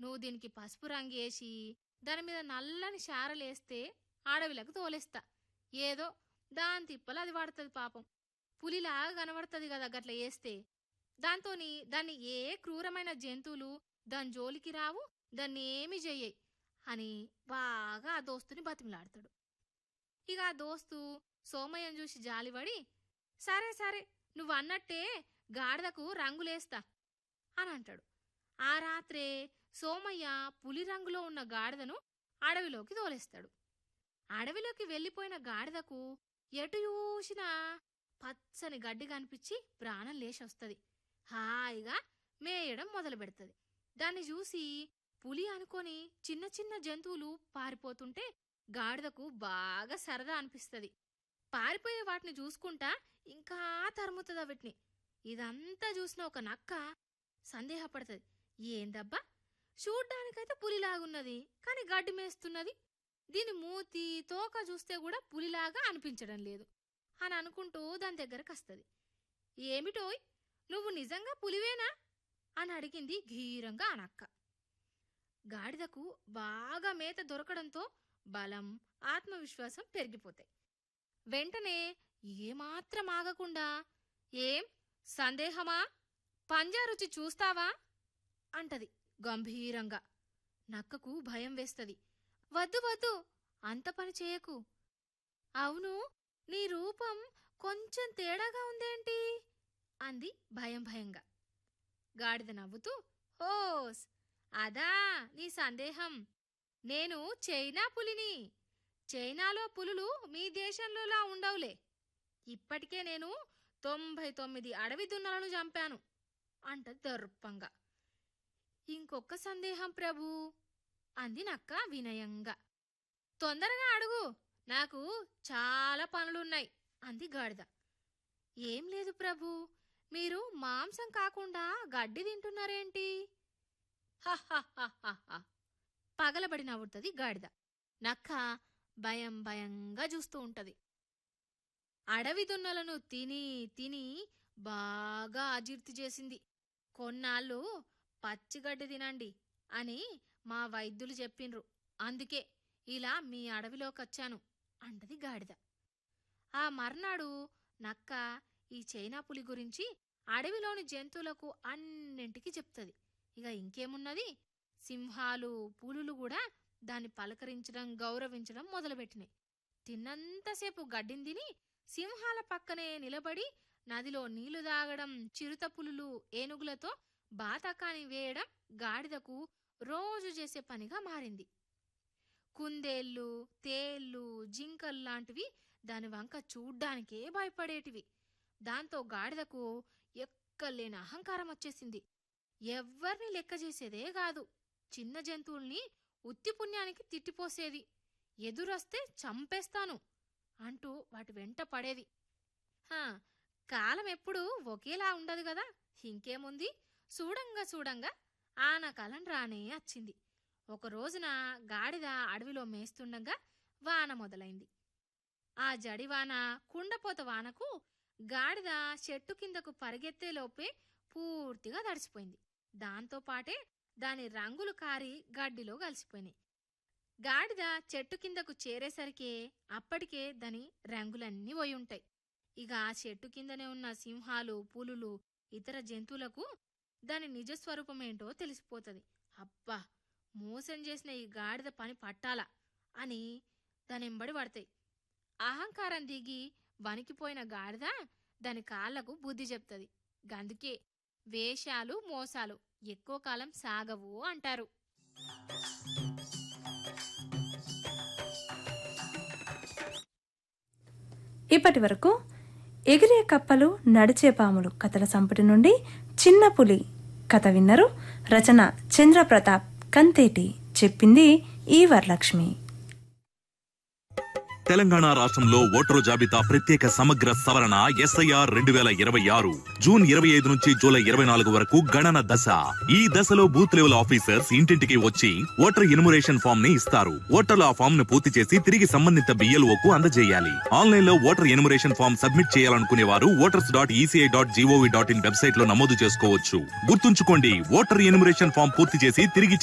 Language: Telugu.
నువ్వు దీనికి పసుపు రంగు వేసి దాని మీద నల్లని శారలేస్తే అడవిలకు తోలేస్తా ఏదో దాని తిప్పలు అది పడుతుంది పాపం పులిలాగా కనబడుతుంది కదా గట్ల వేస్తే దాంతోని దాన్ని ఏ క్రూరమైన జంతువులు దాని జోలికి రావు దాన్ని ఏమి చెయ్యయి అని బాగా ఆ దోస్తుని బతిమలాడతాడు ఇక ఆ దోస్తు సోమయ్యను చూసి జాలిపడి సరే సరే నువ్వు అన్నట్టే గాడిదకు రంగులేస్తా అని అంటాడు ఆ రాత్రే సోమయ్య పులి రంగులో ఉన్న గాడిదను అడవిలోకి తోలేస్తాడు అడవిలోకి వెళ్ళిపోయిన గాడిదకు ఎటు చూసినా పచ్చని గడ్డి కనిపించి ప్రాణం లేచొస్తుంది హాయిగా మేయడం మొదలు పెడుతుంది దాన్ని చూసి పులి అనుకొని చిన్న చిన్న జంతువులు పారిపోతుంటే గాడిదకు బాగా సరదా అనిపిస్తుంది పారిపోయే వాటిని చూసుకుంటా ఇంకా తరుముతుంది వీటిని ఇదంతా చూసిన ఒక నక్క సందేహపడుతుంది ఏందబ్బా చూడ్డానికైతే పులిలాగున్నది కానీ గడ్డి మేస్తున్నది దీని మూతి తోక చూస్తే కూడా పులిలాగా అనిపించడం లేదు అని అనుకుంటూ దాని దగ్గరకు వస్తుంది ఏమిటోయ్ నువ్వు నిజంగా పులివేనా అని అడిగింది ఘీరంగా ఆ నక్క గాడిదకు బాగా మేత దొరకడంతో బలం ఆత్మవిశ్వాసం పెరిగిపోతాయి వెంటనే ఏమాత్రం ఆగకుండా ఏం సందేహమా పంజా రుచి చూస్తావా అంటది గంభీరంగా నక్కకు భయం వేస్తది వద్దు వద్దు అంత పని చేయకు అవును నీ రూపం కొంచెం తేడాగా ఉందేంటి అంది భయం భయంగా గాడిద నవ్వుతూ ఓస్ అదా నీ సందేహం నేను చైనా పులిని చైనాలో పులులు మీ దేశంలోలా ఉండవులే ఇప్పటికే నేను తొంభై తొమ్మిది అడవి దున్నలను చంపాను అంట దర్పంగా ఇంకొక సందేహం ప్రభు అంది నక్క వినయంగా తొందరగా అడుగు నాకు చాలా పనులున్నాయి అంది గాడిద ఏం లేదు ప్రభు మీరు మాంసం కాకుండా గడ్డి తింటున్నారేంటి హహహహహ. పగలబడి నవ్వుతుంది గాడిద నక్క భయం భయంగా చూస్తూ ఉంటది అడవి దున్నలను తిని తిని బాగా అజీర్తి చేసింది కొన్నాళ్ళు పచ్చిగడ్డి తినండి అని మా వైద్యులు చెప్పిండ్రు అందుకే ఇలా మీ అడవిలోకొచ్చాను అంటది గాడిద ఆ మర్నాడు నక్క ఈ చైనా పులి గురించి అడవిలోని జంతువులకు అన్నింటికి చెప్తది ఇక ఇంకేమున్నది సింహాలు పులులు కూడా దాన్ని పలకరించడం గౌరవించడం మొదలుపెట్టినాయి తిన్నంతసేపు గడ్డిని తిని సింహాల పక్కనే నిలబడి నదిలో నీళ్లు తాగడం చిరుత పులులు ఏనుగులతో బాతకాని వేయడం గాడిదకు రోజు చేసే పనిగా మారింది కుందేళ్ళు తేళ్ళు జింకలు లాంటివి దాని వంక చూడ్డానికే భయపడేటివి దాంతో గాడిదకు ఎక్కలేని అహంకారం వచ్చేసింది ఎవ్వర్ని లెక్క చేసేదే కాదు చిన్న జంతువుల్ని ఉత్తి పుణ్యానికి తిట్టిపోసేది ఎదురొస్తే చంపేస్తాను అంటూ వాటి వెంట పడేది హా, కాలం ఎప్పుడూ ఒకేలా ఉండదు కదా ఇంకేముంది చూడంగా చూడంగా ఆనకాలం రానే వచ్చింది ఒక రోజున గాడిద అడవిలో మేస్తుండగా వాన మొదలైంది ఆ జడివాన కుండపోత వానకు గాడిద చెట్టు కిందకు పరిగెత్తేలోపే పూర్తిగా తడిసిపోయింది దాంతో పాటే దాని రంగులు కారి గడ్డిలో కలిసిపోయినాయి గాడిద చెట్టు కిందకు చేరేసరికి అప్పటికే దాని రంగులన్నీ పోయి ఉంటాయి ఇక ఆ చెట్టు కిందనే ఉన్న సింహాలు పులులు ఇతర జంతువులకు దాని నిజస్వరూపమేంటో తెలిసిపోతుంది అబ్బా మోసం చేసిన ఈ గాడిద పని పట్టాలా అని దాని ఎంబడి పడతాయి అహంకారం దిగి వణికిపోయిన గాడిద దాని కాళ్లకు బుద్ధి చెప్తుంది గందుకే వేషాలు మోసాలు ఎక్కువ కాలం సాగవు అంటారు ఇప్పటి వరకు ఎగిరే కప్పలు నడిచే పాములు కథల సంపుటి నుండి చిన్న పులి కథ విన్నరు రచన చంద్రప్రతాప్ కంతేటి చెప్పింది ఈ వరలక్ష్మి తెలంగాణ రాష్ట్రంలో ఓటరు జాబితా ప్రత్యేక సమగ్ర సవరణ ఎస్ఐఆర్ రెండు వేల ఇరవై ఆరు జూన్ ఇరవై ఐదు నుంచి జూలై ఇరవై నాలుగు వరకు గణన దశ ఈ దశలో బూత్ లెవెల్ ఆఫీసర్స్ ఇంటింటికి వచ్చి ఓటర్ ఎన్యుమరేషన్ ఫామ్ ని ఇస్తారు ఓటర్లు ఆ ఫామ్ ను పూర్తి చేసి తిరిగి సంబంధిత BLO కు అందజేయాలి ఆన్లైన్ లో ఓటర్ ఎన్యుమరేషన్ ఫామ్ సబ్మిట్ చేయాలనుకునే వారు voters dot ECI dot GOV dot in website లో నమోదు చేసుకోవచ్చు గుర్తుంచుకోండి ఓటర్ ఎన్యుమరేషన్ ఫామ్ పూర్తి చేసి తిరిగి